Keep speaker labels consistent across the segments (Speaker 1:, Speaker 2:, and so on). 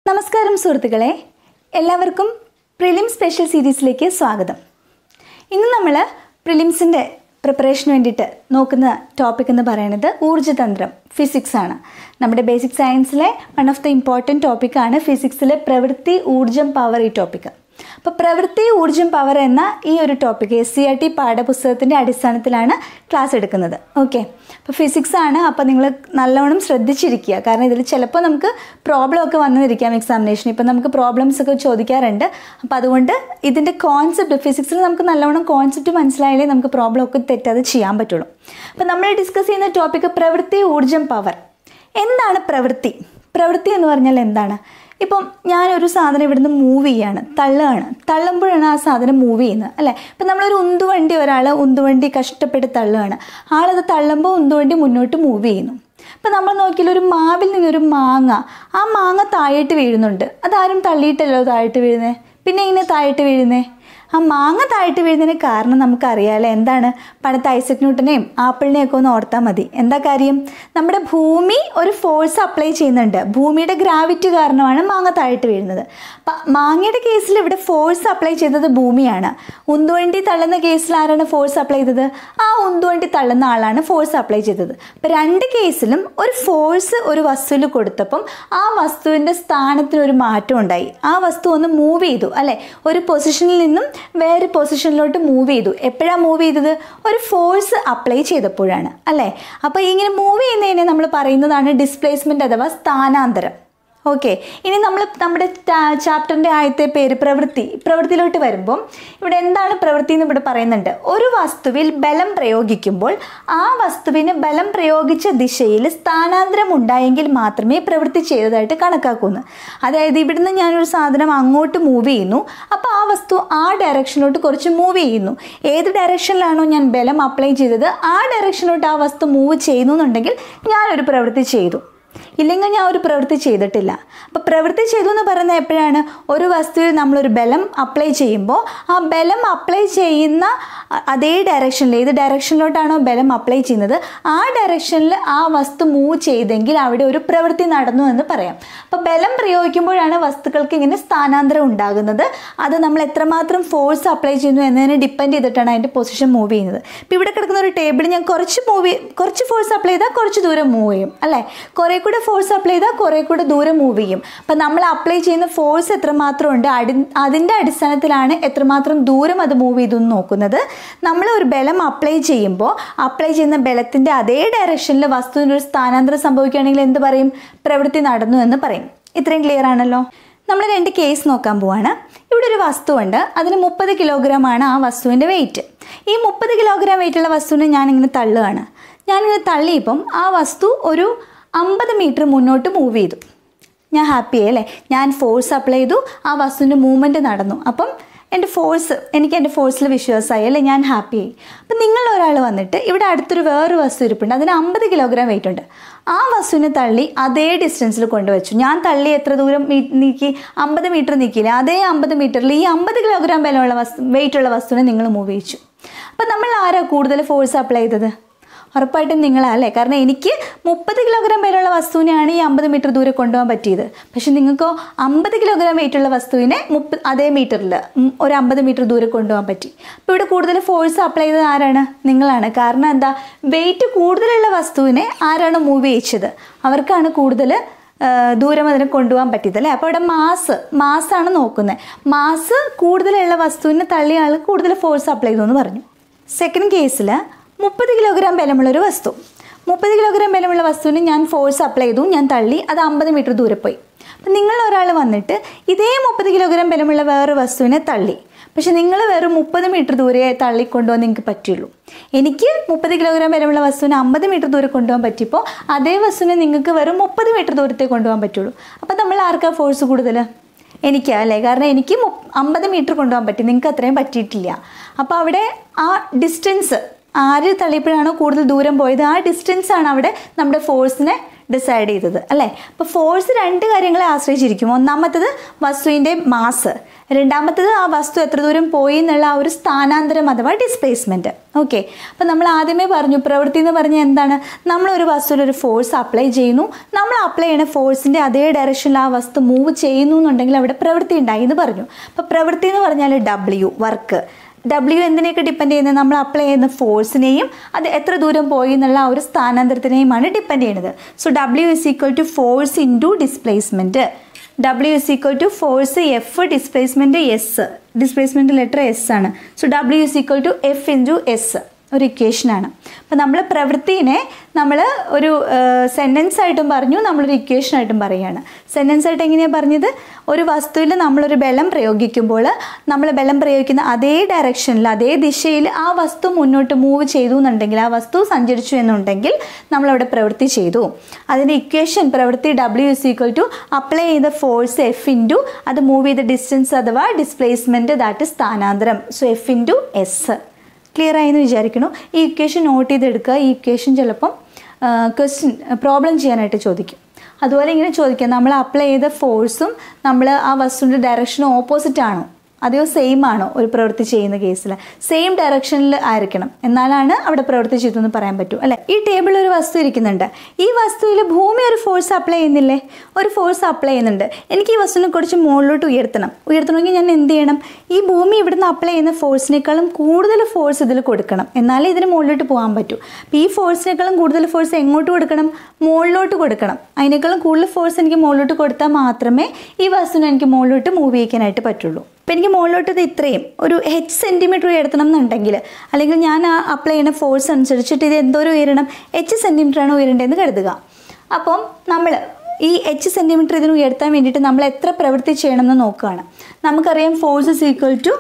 Speaker 1: നമസ്കാരം സുഹൃത്തുക്കളെ എല്ലാവർക്കും പ്രിലിം സ്പെഷ്യൽ സീരീസിലേക്ക് സ്വാഗതം ഇന്ന് നമ്മൾ പ്രിലിംസിൻ്റെ പ്രിപ്പറേഷന് വേണ്ടിയിട്ട് നോക്കുന്ന ടോപ്പിക് എന്ന് പറയുന്നത് ഊർജ്ജതന്ത്രം ഫിസിക്സ് ആണ് നമ്മുടെ ബേസിക് സയൻസിലെ വൺ ഓഫ് ദ ഇമ്പോർട്ടൻറ്റ് ടോപ്പിക്കാണ് ഫിസിക്സിലെ പ്രവൃത്തി ഊർജ്ജം പവർ ഈ ടോപ്പിക്ക് അപ്പോൾ പ്രവൃത്തി ഊർജ്ജം പവർ എന്ന ഈ ഒരു topic S C R T പാഠപുസ്തകത്തിൻ്റെ അടിസ്ഥാനത്തിലാണ് ക്ലാസ് എടുക്കുന്നത് ഓക്കെ അപ്പോൾ ഫിസിക്സ് ആണ് അപ്പോൾ നിങ്ങൾ നല്ലവണ്ണം ശ്രദ്ധിച്ചിരിക്കുക കാരണം ഇതിൽ ചിലപ്പോൾ നമുക്ക് പ്രോബ്ലം ഒക്കെ വന്നിരിക്കാം എക്സാമിനേഷൻ ഇപ്പം നമുക്ക് പ്രോബ്ലംസ് ഒക്കെ ചോദിക്കാറുണ്ട് അപ്പോൾ അതുകൊണ്ട് ഇതിൻ്റെ കോൺസെപ്റ്റ് ഫിസിക്സിൽ നമുക്ക് നല്ലവണ്ണം കോൺസെപ്റ്റ് മനസ്സിലായാലേ നമുക്ക് പ്രോബ്ലം ഒക്കെ തെറ്റാതെ ചെയ്യാൻ പറ്റുള്ളൂ അപ്പോൾ നമ്മൾ ഡിസ്കസ് ചെയ്യുന്ന ടോപ്പിക്ക് പ്രവൃത്തി ഊർജ്ജം പവർ എന്താണ് പ്രവൃത്തി പ്രവൃത്തി എന്ന് പറഞ്ഞാൽ എന്താണ് ഇപ്പം ഞാനൊരു സാധനം ഇവിടുന്ന് മൂവ് ചെയ്യാണ് തള്ളുകയാണ് തള്ളുമ്പോഴാണ് ആ സാധനം മൂവ് ചെയ്യുന്നത് അല്ലേ ഇപ്പം നമ്മളൊരു ഉന്തുവണ്ടി ഒരാൾ ഉന്തുവണ്ടി കഷ്ടപ്പെട്ട് തള്ളുകയാണ് ആളത് തള്ളുമ്പോൾ ഉന്തുവണ്ടി മുന്നോട്ട് മൂവ് ചെയ്യുന്നു ഇപ്പം നമ്മൾ നോക്കിയാൽ ഒരു മാവിൽ നിന്നൊരു മാങ്ങ ആ മാങ്ങ താഴോട്ട് വീഴുന്നുണ്ട് അതാരും തള്ളിയിട്ടല്ലോ താഴോട്ട് വീഴുന്നത് പിന്നെ ഇങ്ങനെ താഴോട്ട് വീഴുന്നേ ആ മാങ്ങ താഴ്ത്തി വീഴുന്നതിന് കാരണം നമുക്കറിയാമല്ലോ എന്താണ് പണ്ടത്തെ ഐസക് ന്യൂട്ടനെയും ആപ്പിളിനെയും ഒക്കെ ഒന്ന് ഓർത്താൽ മതി എന്താ കാര്യം നമ്മുടെ ഭൂമി ഒരു ഫോഴ്സ് അപ്ലൈ ചെയ്യുന്നുണ്ട് ഭൂമിയുടെ ഗ്രാവിറ്റി കാരണമാണ് മാങ്ങ താഴ്ത്തി വീഴുന്നത് അപ്പം മാങ്ങയുടെ കേസിൽ ഇവിടെ ഫോഴ്സ് അപ്ലൈ ചെയ്തത് ഭൂമിയാണ് ഉന്തുവണ്ടി തള്ളുന്ന കേസിൽ ആരാണ് ഫോഴ്സ് അപ്ലൈ ചെയ്തത് ആ ഉന്തുവണ്ടി തള്ളുന്ന ആളാണ് ഫോഴ്സ് അപ്ലൈ ചെയ്തത് അപ്പം രണ്ട് കേസിലും ഒരു ഫോഴ്സ് ഒരു വസ്തുവിൽ കൊടുത്തപ്പം ആ വസ്തുവിൻ്റെ സ്ഥാനത്തിന് ഒരു മാറ്റം ഉണ്ടായി ആ വസ്തു ഒന്ന് മൂവ് ചെയ്തു അല്ലേ ഒരു പൊസിഷനിൽ നിന്നും വേറെ പൊസിഷനിലോട്ട് മൂവ് ചെയ്തു എപ്പോഴാണ് മൂവ് ചെയ്തത് ഒരു ഫോഴ്സ് അപ്ലൈ ചെയ്തപ്പോഴാണ് അല്ലേ അപ്പോൾ ഇങ്ങനെ മൂവ് ചെയ്യുന്നതിനെ നമ്മൾ പറയുന്നതാണ് ഡിസ്പ്ലേസ്മെൻറ്റ് അഥവാ സ്ഥാനാന്തരം ഓക്കെ ഇനി നമ്മൾ നമ്മുടെ ചാപ്റ്ററിൻ്റെ ആദ്യത്തെ പേര് പ്രവൃത്തി പ്രവൃത്തിയിലോട്ട് വരുമ്പം ഇവിടെ എന്താണ് പ്രവൃത്തി എന്ന് ഇവിടെ പറയുന്നുണ്ട് ഒരു വസ്തുവിൽ ബലം പ്രയോഗിക്കുമ്പോൾ ആ വസ്തുവിന് ബലം പ്രയോഗിച്ച ദിശയിൽ സ്ഥാനാന്തരം ഉണ്ടായെങ്കിൽ മാത്രമേ പ്രവൃത്തി ചെയ്തതായിട്ട് കണക്കാക്കുന്നു അതായത് ഇവിടുന്ന് ഞാനൊരു സാധനം അങ്ങോട്ട് മൂവ് ചെയ്യുന്നു അപ്പോൾ ആ വസ്തു ആ ഡയറക്ഷനിലോട്ട് കുറച്ച് മൂവ് ചെയ്യുന്നു ഏത് ഡയറക്ഷനിലാണോ ഞാൻ ബലം അപ്ലൈ ചെയ്തത് ആ ഡയറക്ഷനിലോട്ട് ആ വസ്തു മൂവ് ചെയ്യുന്നു എന്നുണ്ടെങ്കിൽ ഞാനൊരു പ്രവൃത്തി ചെയ്തു ഇല്ലെങ്കിൽ ഞാൻ ഒരു പ്രവൃത്തി ചെയ്തിട്ടില്ല അപ്പോൾ പ്രവൃത്തി ചെയ്തു എന്ന് പറയുന്നത് എപ്പോഴാണ് ഒരു വസ്തുവിൽ നമ്മളൊരു ബലം അപ്ലൈ ചെയ്യുമ്പോൾ ആ ബലം അപ്ലൈ ചെയ്യുന്ന അതേ ഡയറക്ഷനിൽ ഏത് ഡയറക്ഷനിലോട്ടാണോ ബലം അപ്ലൈ ചെയ്യുന്നത് ആ ഡയറക്ഷനിൽ ആ വസ്തു മൂവ് ചെയ്തെങ്കിൽ അവിടെ ഒരു പ്രവൃത്തി നടന്നു എന്ന് പറയാം അപ്പോൾ ബലം പ്രയോഗിക്കുമ്പോഴാണ് വസ്തുക്കൾക്ക് ഇങ്ങനെ സ്ഥാനാന്തരം ഉണ്ടാകുന്നത് അത് നമ്മൾ എത്രമാത്രം ഫോഴ്സ് അപ്ലൈ ചെയ്യുന്നു എന്നതിനെ ഡിപ്പെൻഡ് ചെയ്തിട്ടാണ് അതിൻ്റെ പൊസിഷൻ മൂവ് ചെയ്യുന്നത് ഇപ്പോൾ ഇവിടെ കിടക്കുന്ന ഒരു ടേബിൾ ഞാൻ കുറച്ച് മൂവ് കുറച്ച് ഫോഴ്സ് അപ്ലൈ ചെയ്താൽ കുറച്ച് ദൂരം മൂവ് ചെയ്യും അല്ലേ കുറേ കൂടെ ഫോഴ്സ് അപ്ലൈ ചെയ്താൽ കുറേ കൂടെ ദൂരം മൂവ് ചെയ്യും അപ്പം നമ്മൾ അപ്ലൈ ചെയ്യുന്ന ഫോഴ്സ് എത്രമാത്രം ഉണ്ട് അടി അതിൻ്റെ അടിസ്ഥാനത്തിലാണ് എത്രമാത്രം ദൂരം അത് മൂവ് ചെയ്തു എന്ന് നോക്കുന്നത് നമ്മൾ ഒരു ബലം അപ്ലൈ ചെയ്യുമ്പോൾ അപ്ലൈ ചെയ്യുന്ന ബലത്തിൻ്റെ അതേ ഡയറക്ഷനിൽ വസ്തുവിന് ഒരു സ്ഥാനാന്തരം സംഭവിക്കുകയാണെങ്കിൽ എന്ത് പറയും പ്രവൃത്തി നടന്നു എന്ന് പറയും ഇത്രയും ക്ലിയർ ആണല്ലോ നമ്മൾ രണ്ട് കേസ് നോക്കാൻ പോവാണ് ഇവിടെ ഒരു വസ്തുവുണ്ട് അതിന് മുപ്പത് കിലോഗ്രാം ആണ് ആ വസ്തുവിൻ്റെ വെയിറ്റ് ഈ മുപ്പത് കിലോഗ്രാം വെയിറ്റുള്ള വസ്തുവിനെ ഞാനിങ്ങനെ തള്ളുകയാണ് ഞാനിങ്ങനെ തള്ളിയപ്പം ആ വസ്തു ഒരു അമ്പത് മീറ്റർ മുന്നോട്ട് മൂവ് ചെയ്തു ഞാൻ ഹാപ്പി അല്ലേ ഞാൻ ഫോഴ്സ് അപ്ലൈ ചെയ്തു ആ വസ്തുവിൻ്റെ മൂവ്മെൻറ്റ് നടന്നു അപ്പം എൻ്റെ ഫോഴ്സ് എനിക്ക് എൻ്റെ ഫോഴ്സിൽ വിശ്വാസമായി അല്ലേ ഞാൻ ഹാപ്പി ആയി അപ്പം നിങ്ങൾ ഒരാൾ വന്നിട്ട് ഇവിടെ അടുത്തൊരു വേറൊരു വസ്തു ഇരിപ്പുണ്ട് അതിന് അമ്പത് കിലോഗ്രാം വെയിറ്റ് ഉണ്ട് ആ വസ്തുവിനെ തള്ളി അതേ ഡിസ്റ്റൻസിൽ കൊണ്ടുവച്ചു ഞാൻ തള്ളി എത്ര ദൂരം നീക്കി അമ്പത് മീറ്റർ നീക്കിയില്ല അതേ അമ്പത് മീറ്ററിൽ ഈ അമ്പത് കിലോഗ്രാം ബലമുള്ള വസ്തു വെയിറ്റുള്ള വസ്തുവിനെ നിങ്ങൾ മൂവ് ചെയ്യിച്ചു അപ്പം നമ്മൾ ആരാ കൂടുതൽ ഫോഴ്സ് അപ്ലൈ ചെയ്തത് ഉറപ്പായിട്ടും നിങ്ങളാ അല്ലേ കാരണം എനിക്ക് മുപ്പത് കിലോഗ്രാം വരെയുള്ള വസ്തുവിനെയാണ് ഈ അമ്പത് മീറ്റർ ദൂരെ കൊണ്ടുപോകാൻ പറ്റിയത് പക്ഷെ നിങ്ങൾക്കോ അമ്പത് കിലോഗ്രാം വെയിറ്റുള്ള വസ്തുവിനെ മുപ്പ അതേ മീറ്ററിൽ ഒരു അമ്പത് മീറ്റർ ദൂരെ കൊണ്ടുപോകാൻ പറ്റി അപ്പോൾ ഇവിടെ കൂടുതൽ ഫോഴ്സ് അപ്ലൈ ചെയ്തത് ആരാണ് നിങ്ങളാണ് കാരണം എന്താ വെയിറ്റ് കൂടുതലുള്ള വസ്തുവിനെ ആരാണ് മൂവ് ചെയ്യിച്ചത് അവർക്കാണ് കൂടുതൽ ദൂരം അതിനെ കൊണ്ടുപോകാൻ പറ്റിയത് അല്ലേ അപ്പോൾ ഇവിടെ മാസ് മാസ്സാണ് നോക്കുന്നത് മാസ് കൂടുതലുള്ള വസ്തുവിനെ തള്ളിയ ആൾ കൂടുതൽ ഫോഴ്സ് അപ്ലൈ ചെയ്തു എന്ന് പറഞ്ഞു സെക്കൻഡ് കേസിൽ മുപ്പത് കിലോഗ്രാം ബലമുള്ളൊരു വസ്തു മുപ്പത് കിലോഗ്രാം ബലമുള്ള വസ്തുവിന് ഞാൻ ഫോഴ്സ് അപ്ലൈ ചെയ്തു ഞാൻ തള്ളി അത് അമ്പത് മീറ്റർ ദൂരെ പോയി അപ്പം നിങ്ങൾ ഒരാൾ വന്നിട്ട് ഇതേ മുപ്പത് കിലോഗ്രാം ബലമുള്ള വേറൊരു വസ്തുവിനെ തള്ളി പക്ഷെ നിങ്ങൾ വെറും മുപ്പത് മീറ്റർ ദൂരെ തള്ളിക്കൊണ്ടുപോകാൻ നിങ്ങൾക്ക് പറ്റുള്ളൂ എനിക്ക് മുപ്പത് കിലോഗ്രാം ബലമുള്ള വസ്തുവിനെ അമ്പത് മീറ്റർ ദൂരെ കൊണ്ടുപോകാൻ പറ്റിയപ്പോൾ അതേ വസ്തുവിനെ നിങ്ങൾക്ക് വെറും മുപ്പത് മീറ്റർ ദൂരത്തെ കൊണ്ടുപോകാൻ പറ്റുള്ളൂ അപ്പോൾ നമ്മൾ ആർക്കാ ഫോഴ്സ് കൂടുതൽ എനിക്കാ അല്ലേ കാരണം എനിക്ക് അമ്പത് മീറ്റർ കൊണ്ടുപോകാൻ പറ്റി നിങ്ങൾക്ക് അത്രയും പറ്റിയിട്ടില്ല അപ്പോൾ അവിടെ ആ ഡിസ്റ്റൻസ് ആര് തള്ളിയപ്പോഴാണോ കൂടുതൽ ദൂരം പോയത് ആ ഡിസ്റ്റൻസ് ആണ് അവിടെ നമ്മുടെ ഫോഴ്സിനെ ഡിസൈഡ് ചെയ്തത് അല്ലേ അപ്പോൾ ഫോഴ്സ് രണ്ട് കാര്യങ്ങളെ ആശ്രയിച്ചിരിക്കും ഒന്നാമത്തത് വസ്തുവിൻ്റെ മാസ് രണ്ടാമത്തത് ആ വസ്തു എത്ര ദൂരം പോയി എന്നുള്ള ആ ഒരു സ്ഥാനാന്തരം അഥവാ ഡിസ്പ്ലേസ്മെൻറ്റ് ഓക്കെ അപ്പോൾ നമ്മൾ ആദ്യമേ പറഞ്ഞു പ്രവൃത്തി എന്ന് പറഞ്ഞാൽ എന്താണ് നമ്മൾ ഒരു വസ്തുവിൽ ഒരു ഫോഴ്സ് അപ്ലൈ ചെയ്യുന്നു നമ്മൾ അപ്ലൈ ചെയ്യുന്ന ഫോഴ്സിൻ്റെ അതേ ഡയറക്ഷനിൽ ആ വസ്തു മൂവ് ചെയ്യുന്നു എന്നുണ്ടെങ്കിൽ അവിടെ പ്രവൃത്തി ഉണ്ടായി എന്ന് പറഞ്ഞു അപ്പോൾ പ്രവൃത്തി എന്ന് പറഞ്ഞാൽ ഡബ്ല്യു വർക്ക് ഡബ്ല്യു എന്തിനെയൊക്കെ ഡിപ്പെൻഡ് ചെയ്യുന്നത് നമ്മൾ അപ്ലൈ ചെയ്യുന്ന ഫോഴ്സിനെയും അത് എത്ര ദൂരം പോയി എന്നുള്ള ആ ഒരു സ്ഥാനാന്തരത്തിനെയുമാണ് ഡിപ്പെൻഡ് ചെയ്യുന്നത് so W is equal to force into displacement W is equal to force F displacement S displacement letter S ആണ് so W is equal to F into S ഒരു ഇക്വേഷനാണ് അപ്പോൾ നമ്മൾ പ്രവൃത്തിനെ നമ്മൾ ഒരു സെൻറ്റൻസ് ആയിട്ടും പറഞ്ഞു നമ്മളൊരു ഇക്വേഷൻ ആയിട്ടും പറയുകയാണ് സെൻറ്റൻസ് ആയിട്ട് എങ്ങനെയാണ് പറഞ്ഞത് ഒരു വസ്തുവിൽ നമ്മളൊരു ബലം പ്രയോഗിക്കുമ്പോൾ നമ്മൾ ബലം പ്രയോഗിക്കുന്ന അതേ ഡയറക്ഷനിൽ അതേ ദിശയിൽ ആ വസ്തു മുന്നോട്ട് മൂവ് ചെയ്തു എന്നുണ്ടെങ്കിൽ ആ വസ്തു സഞ്ചരിച്ചു എന്നുണ്ടെങ്കിൽ നമ്മളവിടെ പ്രവൃത്തി ചെയ്തു അതിൻ്റെ ഇക്വേഷൻ പ്രവൃത്തി W is equal to apply ചെയ്ത ഫോഴ്സ് എഫ് ഇൻറ്റു അത് മൂവ് ചെയ്ത ഡിസ്റ്റൻസ് അഥവാ ഡിസ്പ്ലേസ്മെൻറ്റ് ദാറ്റ് സ്ഥാനാന്തരം so F into S clear ആയി എന്ന് വിചാരിക്കുന്നു ഈ ഇക്വേഷൻ നോട്ട് ചെയ്തെടുക്കുക ഈ ഇക്വേഷൻ ചിലപ്പം ക്വസ്റ്റ്യൻ പ്രോബ്ലം ചെയ്യാനായിട്ട് ചോദിക്കും അതുപോലെ ഇങ്ങനെ ചോദിക്കാം നമ്മൾ അപ്ലൈ ചെയ്ത ഫോഴ്സും നമ്മൾ ആ വസ്തുവിൻ്റെ ഡയറക്ഷൻ ഓപ്പോസിറ്റ് ആണോ അതെയോ സെയിം ആണോ ഒരു പ്രവൃത്തി ചെയ്യുന്ന കേസിൽ സെയിം ഡയറക്ഷനിൽ ആയിരിക്കണം എന്നാലാണ് അവിടെ പ്രവൃത്തി ചെയ്തു എന്ന് പറയാൻ പറ്റൂ അല്ലെ ഈ ടേബിളിൽ ഒരു വസ്തു ഇരിക്കുന്നുണ്ട് ഈ വസ്തുവിൽ ഭൂമി ഒരു ഫോഴ്സ് അപ്ലൈ ചെയ്യുന്നില്ലേ ഒരു ഫോഴ്സ് അപ്ലൈ ചെയ്യുന്നുണ്ട് എനിക്ക് ഈ വസ്തുവിനെ കുറച്ച് മുകളിലോട്ട് ഉയർത്തണം ഉയർത്തണമെങ്കിൽ ഞാൻ എന്ത് ചെയ്യണം ഈ ഭൂമി ഇവിടുന്ന് അപ്ലൈ ചെയ്യുന്ന ഫോഴ്സിനേക്കാളും കൂടുതൽ ഫോഴ്സ് ഇതിൽ കൊടുക്കണം എന്നാലേ ഇതിന് മുകളിലോട്ട് പോകാൻ പറ്റൂ അപ്പോൾ ഈ ഫോഴ്സിനേക്കാളും കൂടുതൽ ഫോഴ്സ് എങ്ങോട്ട് കൊടുക്കണം മുകളിലോട്ട് കൊടുക്കണം അതിനേക്കാളും കൂടുതൽ ഫോഴ്സ് എനിക്ക് മുകളിലോട്ട് കൊടുത്താൽ മാത്രമേ ഈ വസ്തുവിനെ എനിക്ക് മുകളിലോട്ട് മൂവ് ചെയ്യിക്കാനായിട്ട് പറ്റുള്ളൂ അപ്പോൾ എനിക്ക് മുകളിലോട്ട് ഇത് ഇത്രയും ഒരു എച്ച് സെൻറ്റിമീറ്റർ ഉയർത്തണം എന്നുണ്ടെങ്കിൽ അല്ലെങ്കിൽ ഞാൻ ആ അപ്ലൈ ചെയ്യുന്ന ഫോഴ്സ് അനുസരിച്ചിട്ട് ഇത് എന്തോരം ഉയരണം എച്ച് സെൻറ്റിമീറ്ററാണ് ഉയരേണ്ടതെന്ന് കരുതുക അപ്പം നമ്മൾ ഈ എച്ച് സെൻറ്റിമീറ്റർ ഇതിന് ഉയർത്താൻ വേണ്ടിയിട്ട് നമ്മൾ എത്ര പ്രവൃത്തി ചെയ്യണമെന്ന് നോക്കുകയാണ് നമുക്കറിയാം force is equal to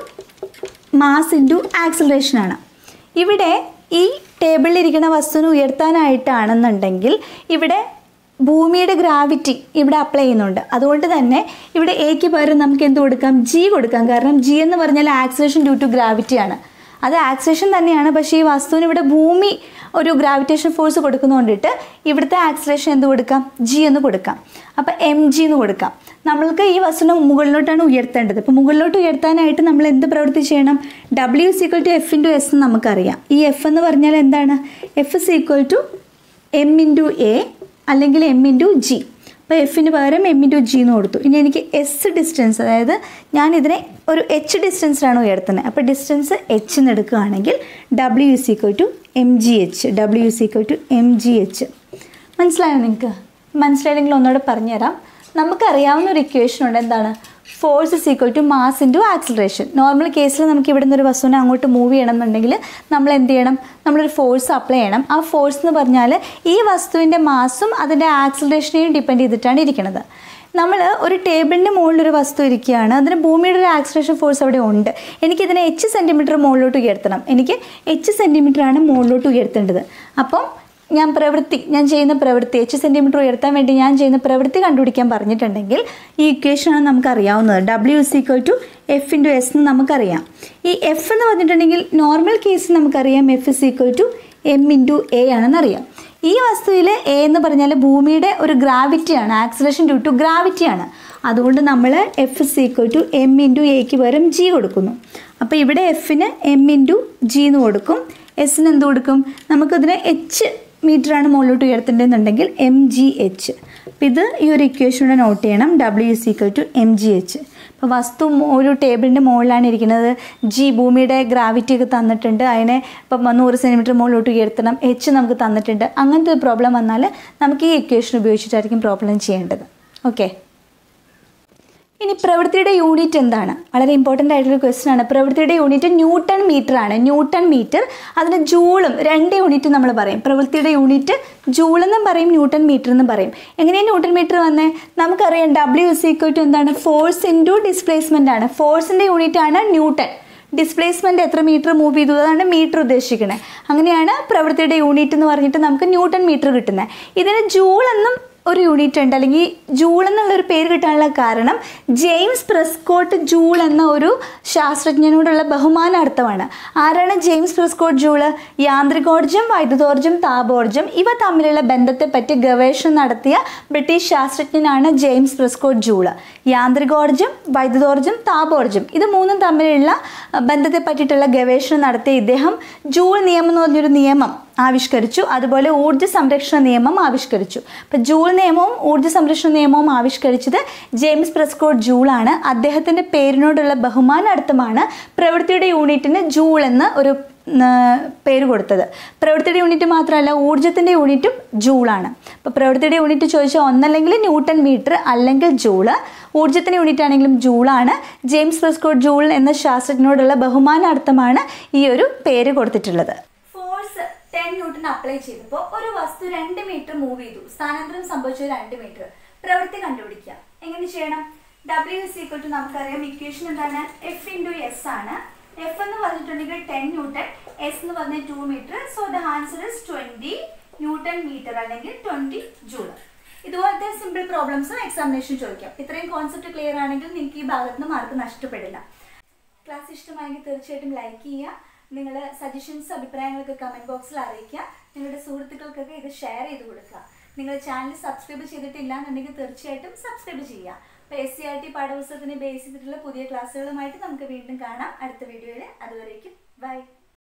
Speaker 1: mass into acceleration ആണ് ഇവിടെ ഈ ടേബിളിലിരിക്കുന്ന വസ്തുവിനെ ഉയർത്താനായിട്ടാണെന്നുണ്ടെങ്കിൽ ഇവിടെ ഭൂമിയുടെ ഗ്രാവിറ്റി ഇവിടെ അപ്ലൈ ചെയ്യുന്നുണ്ട് അതുകൊണ്ട് തന്നെ ഇവിടെ എക്ക് പകരം നമുക്ക് എന്ത് കൊടുക്കാം ജി കൊടുക്കാം കാരണം ജി എന്ന് പറഞ്ഞാൽ ആക്സിലേഷൻ ഡ്യൂ ടു ഗ്രാവിറ്റിയാണ് അത് ആക്സിലേഷൻ തന്നെയാണ് പക്ഷേ ഈ വസ്തുവിന് ഇവിടെ ഭൂമി ഒരു ഗ്രാവിറ്റേഷൻ ഫോഴ്സ് കൊടുക്കുന്നതുകൊണ്ടിട്ട് ഇവിടുത്തെ ആക്സിലേഷൻ എന്ത് കൊടുക്കാം ജി എന്ന് കൊടുക്കാം അപ്പോൾ എം ജി എന്ന് കൊടുക്കാം നമ്മൾക്ക് ഈ വസ്തുവിനെ മുകളിലോട്ടാണ് ഉയർത്തേണ്ടത് അപ്പോൾ മുകളിലോട്ട് ഉയർത്താനായിട്ട് നമ്മൾ എന്ത് പ്രവൃത്തി ചെയ്യണം W is equal to F into S എന്ന് നമുക്കറിയാം ഈ എഫ് എന്ന് പറഞ്ഞാൽ എന്താണ് F is equal to M into A അല്ലെങ്കിൽ എം ഇൻറ്റു ജി അപ്പോൾ എഫിന് പകരം എം ഇൻറ്റു ജി എന്ന് കൊടുത്തു ഇനി എനിക്ക് എസ് ഡിസ്റ്റൻസ് അതായത് ഞാൻ ഇതിനെ ഒരു എച്ച് ഡിസ്റ്റൻസിലാണ് ഉയർത്തുന്നത് അപ്പോൾ ഡിസ്റ്റൻസ് എച്ച് എന്ന് എടുക്കുകയാണെങ്കിൽ W is equal to M G H W is equal to M G H മനസ്സിലായോ നിങ്ങൾക്ക് മനസ്സിലായില്ലെങ്കിൽ ഒന്നുകൂടെ പറഞ്ഞുതരാം നമുക്കറിയാവുന്ന ഒരു ഇക്വേഷൻ ഉണ്ട് എന്താണ് force is equal to mass into acceleration normal കേസിൽ നമുക്ക് ഇവിടെ നിന്ന് ഒരു വസ്തുവിനെ അങ്ങോട്ട് മൂവ് ചെയ്യണം എന്നുണ്ടെങ്കിൽ നമ്മൾ എന്ത് ചെയ്യണം നമ്മളൊരു ഫോഴ്സ് അപ്ലൈ ചെയ്യണം ആ ഫോഴ്സ് എന്ന് പറഞ്ഞാൽ ഈ വസ്തുവിൻ്റെ മാസും അതിൻ്റെ ആക്സിലറേഷനെയും ഡിപ്പെൻഡ് ചെയ്തിട്ടാണ് ഇരിക്കുന്നത് നമ്മൾ ഒരു ടേബിളിൻ്റെ മുകളിൽ ഒരു വസ്തു ഇരിക്കുകയാണ് അതിന് ഭൂമിയുടെ ഒരു ആക്സിലേഷൻ ഫോഴ്സ് അവിടെ ഉണ്ട് എനിക്കിതിനെ എച്ച് സെൻറ്റിമീറ്റർ മുകളിലോട്ട് ഉയർത്തണം എനിക്ക് എച്ച് സെൻറ്റിമീറ്ററാണ് മുകളിലോട്ട് ഉയർത്തേണ്ടത് അപ്പം ഞാൻ പ്രവൃത്തി ഞാൻ ചെയ്യുന്ന പ്രവൃത്തി എച്ച് സെൻറ്റിമീറ്റർ ഉയർത്താൻ വേണ്ടി ഞാൻ ചെയ്യുന്ന പ്രവൃത്തി കണ്ടുപിടിക്കാൻ പറഞ്ഞിട്ടുണ്ടെങ്കിൽ ഈ ഇക്വേഷനാണ് നമുക്ക് അറിയാവുന്നത് W is equal to F into S എന്ന് നമുക്കറിയാം ഈ എഫ് എന്ന് പറഞ്ഞിട്ടുണ്ടെങ്കിൽ നോർമൽ കേസിൽ നമുക്കറിയാം F is equal to M into A ആണെന്നറിയാം ഈ വസ്തുവിൽ എ എന്ന് പറഞ്ഞാൽ ഭൂമിയുടെ ഒരു ഗ്രാവിറ്റിയാണ് ആക്സിലേഷൻ ഡ്യൂ ടു ഗ്രാവിറ്റിയാണ് അതുകൊണ്ട് നമ്മൾ F is equal to M into എക്ക് പകരം ജി കൊടുക്കുന്നു അപ്പോൾ ഇവിടെ എഫിന് എം ഇൻറ്റു ജി എന്ന് കൊടുക്കും എസിന് എന്ത് കൊടുക്കും നമുക്കിതിനെ എച്ച് മീറ്ററാണ് മുകളിലോട്ട് ഉയർത്തേണ്ടതെന്നുണ്ടെങ്കിൽ എം ജി എച്ച് അപ്പം ഇത് ഈ ഒരു ഇക്വേഷനോടെ നോട്ട് ചെയ്യണം W is equal to M G H അപ്പോൾ വസ്തു ഒരു ടേബിളിൻ്റെ മുകളിലാണ് ഇരിക്കുന്നത് ജി ഭൂമിയുടെ ഗ്രാവിറ്റി ഒക്കെ തന്നിട്ടുണ്ട് അതിനെ ഇപ്പം നൂറ് സെൻറ്റിമീറ്റർ മുകളിലോട്ട് ഉയർത്തണം എച്ച് നമുക്ക് തന്നിട്ടുണ്ട് അങ്ങനത്തെ ഒരു പ്രോബ്ലം വന്നാൽ നമുക്ക് ഈ ഇക്വേഷൻ ഉപയോഗിച്ചിട്ടായിരിക്കും പ്രോബ്ലം ചെയ്യേണ്ടത് ഓക്കെ ഇനി പ്രവൃത്തിയുടെ യൂണിറ്റ് എന്താണ് വളരെ ഇമ്പോർട്ടൻ്റ് ആയിട്ടുള്ള ക്വസ്റ്റ്യൻ ആണ് പ്രവൃത്തിയുടെ യൂണിറ്റ് ന്യൂട്ടൺ മീറ്റർ ആണ് ന്യൂട്ടൺ മീറ്റർ അതിന് ജൂളും രണ്ട് യൂണിറ്റ് നമ്മൾ പറയും പ്രവൃത്തിയുടെ യൂണിറ്റ് ജൂൾ എന്നും പറയും ന്യൂട്ടൺ മീറ്റർ എന്നും പറയും എങ്ങനെയാണ് ന്യൂട്ടൺ മീറ്റർ വന്നേ നമുക്കറിയാം ഡബ്ല്യു ഇസ് ഈക്വൽ ടു എന്താണ് ഫോഴ്സ് ഇൻറ്റു ഡിസ്പ്ലേസ്മെൻ്റ് ആണ് ഫോഴ്സിൻ്റെ യൂണിറ്റ് ആണ് ന്യൂട്ടൺ ഡിസ്പ്ലേസ്മെൻറ്റ് എത്ര മീറ്റർ മൂവ് ചെയ്തു അതാണ് മീറ്റർ ഉദ്ദേശിക്കുന്നത് അങ്ങനെയാണ് പ്രവൃത്തിയുടെ യൂണിറ്റ് എന്ന് പറഞ്ഞിട്ട് നമുക്ക് ന്യൂട്ടൺ മീറ്റർ കിട്ടുന്നത് ഇതിന് ജൂൾ എന്നും ഒരു യൂണിറ്റ് ഉണ്ട് അല്ലെങ്കിൽ ജൂൾ എന്നുള്ളൊരു പേര് കിട്ടാനുള്ള കാരണം ജെയിംസ് പ്രസ്കോട്ട് ജൂൾ എന്ന ഒരു ശാസ്ത്രജ്ഞനോടുള്ള ബഹുമാനാർത്ഥമാണ് ആരാണ് ജെയിംസ് പ്രസ്കോട്ട് ജൂള് യാന്ത്രികോർജം വൈദ്യുതോർജം താപോർജം ഇവ തമ്മിലുള്ള ബന്ധത്തെപ്പറ്റി ഗവേഷണം നടത്തിയ ബ്രിട്ടീഷ് ശാസ്ത്രജ്ഞനാണ് ജെയിംസ് പ്രസ്കോട്ട് ജൂള് യാന്ത്രികോർജം വൈദ്യുതോർജം താപോർജം ഇത് മൂന്നും തമ്മിലുള്ള അഹ്, ബന്ധത്തെ പറ്റിയിട്ടുള്ള ഗവേഷണം നടത്തിയ ഇദ്ദേഹം ജൂൾ നിയമം എന്ന് പറഞ്ഞൊരു നിയമം ആവിഷ്കരിച്ചു അതുപോലെ ഊർജ്ജ സംരക്ഷണ നിയമം ആവിഷ്കരിച്ചു അപ്പം ജൂൾ നിയമവും ഊർജ്ജ സംരക്ഷണ നിയമവും ആവിഷ്കരിച്ചത് ജെയിംസ് പ്രസ്കോട്ട് ജൂളാണ് അദ്ദേഹത്തിൻ്റെ പേരിനോടുള്ള ബഹുമാനാർത്ഥമാണ് പ്രവൃത്തിയുടെ യൂണിറ്റിന് ജൂൾ എന്ന് ഒരു ഉം, പേര് കൊടുത്തത് പ്രവൃത്തിയുടെ യൂണിറ്റ് മാത്രമല്ല ഊർജ്ജത്തിൻ്റെ യൂണിറ്റും ജൂളാണ് അപ്പോൾ പ്രവൃത്തിയുടെ യൂണിറ്റ് ചോദിച്ചാൽ ഒന്നല്ലെങ്കിൽ ന്യൂട്ടൺ മീറ്റർ അല്ലെങ്കിൽ ജൂള് ഊർജ്ജത്തിൻ്റെ യൂണിറ്റ് ആണെങ്കിലും ജൂളാണ് ജെയിംസ് പ്രസ്കോട്ട് ജൂൾ എന്ന ശാസ്ത്രജ്ഞനോടുള്ള ബഹുമാനാർത്ഥമാണ് ഈ ഒരു പേര് കൊടുത്തിട്ടുള്ളത് ഫോഴ്സ് ടെൻ ന്യൂട്ടൺ അപ്ലൈ ചെയ്തപ്പോൾ ഒരു വസ്തു രണ്ട് മീറ്റർ മൂവ് ചെയ്തു സ്ഥാനാന്തരം സംഭവിച്ചത് രണ്ട് മീറ്റർ പ്രവൃത്തി കണ്ടുപിടിക്കുക എങ്ങനെ ചെയ്യണം ഡബ്ല്യു ഇസ് ഈക്വൽ ടു നമുക്കറിയാം ഇക്വേഷൻ എന്താണ് എഫ് ഇൻറ്റു എസ് ആണ് എഫ് എന്ന് പറഞ്ഞിട്ടുണ്ടെങ്കിൽ ടെൻ ന്യൂട്ടൺ എസ് എന്ന് പറഞ്ഞാൽ two metre so the answer is twenty newton metre അല്ലെങ്കിൽ ട്വന്റി ജൂൾ ഇതുപോലത്തെ സിമ്പിൾ പ്രോബ്ലംസും എക്സാമിനേഷൻ ചോദിക്കാം ഇത്രയും കോൺസെപ്റ്റ് ക്ലിയർ ആണെങ്കിൽ നിങ്ങൾക്ക് ഈ ഭാഗത്ത് നിന്ന് മാർക്ക് നഷ്ടപ്പെടില്ല ക്ലാസ് ഇഷ്ടമായെങ്കിൽ തീർച്ചയായിട്ടും ലൈക്ക് ചെയ്യുക നിങ്ങൾ സജഷൻസ് അഭിപ്രായങ്ങളൊക്കെ കമൻറ്റ് ബോക്സിൽ അറിയിക്കുക നിങ്ങളുടെ സുഹൃത്തുക്കൾക്കൊക്കെ ഇത് ഷെയർ ചെയ്ത് കൊടുക്കുക നിങ്ങൾ ചാനൽ സബ്സ്ക്രൈബ് ചെയ്തിട്ടില്ല എന്നുണ്ടെങ്കിൽ തീർച്ചയായിട്ടും സബ്സ്ക്രൈബ് ചെയ്യുക അപ്പോൾ എസ് സി ആർ ടി പാഠപുസ്തകത്തിനെ ബേസ് ചെയ്തിട്ടുള്ള പുതിയ ക്ലാസ്സുകളുമായിട്ട് നമുക്ക് വീണ്ടും കാണാം അടുത്ത വീഡിയോയിൽ അതുവരേക്കും ബൈ